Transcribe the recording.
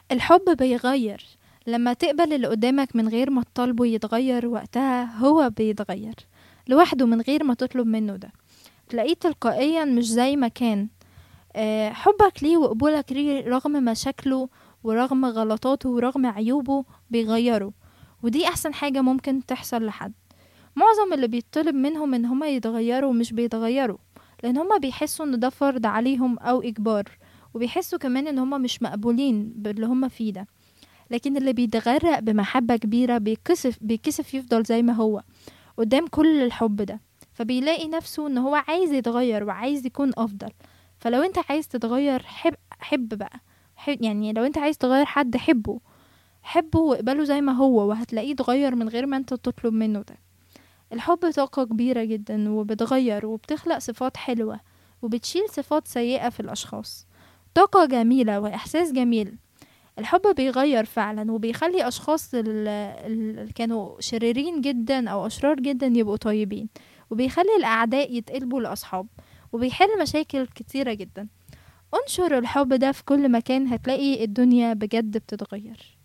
الحب بيغير لما تقبل اللي قدامك من غير ما تطالبه يتغير وقتها هو بيتغير لوحده من غير ما تطلب منه ده تلاقيه تلقائيا مش زي ما كان آه، حبك ليه وقبولك ليه رغم مشاكله ورغم غلطاته ورغم عيوبه بيغيره ودي احسن حاجة ممكن تحصل لحد معظم اللي بيطلب منهم ان هما يتغيروا مش بيتغيروا لان هما بيحسوا ان ده فرض عليهم او اجبار وبيحسوا كمان ان هما مش مقبولين باللي هما فيه ده لكن اللي بيتغرق بمحبة كبيرة بيكسف بيكسف يفضل زي ما هو قدام كل الحب ده فبيلاقي نفسه ان هو عايز يتغير وعايز يكون افضل فلو انت عايز تتغير حب حب بقى حب يعني لو انت عايز تغير حد حبه حبه واقبله زي ما هو وهتلاقيه اتغير من غير ما انت تطلب منه ده الحب طاقة كبيرة جدا وبتغير وبتخلق صفات حلوة وبتشيل صفات سيئة في الأشخاص طاقة جميلة وإحساس جميل الحب بيغير فعلا وبيخلي أشخاص اللي كانوا شريرين جدا أو أشرار جدا يبقوا طيبين وبيخلي الأعداء يتقلبوا لأصحاب وبيحل مشاكل كتيرة جدا انشر الحب ده في كل مكان هتلاقي الدنيا بجد بتتغير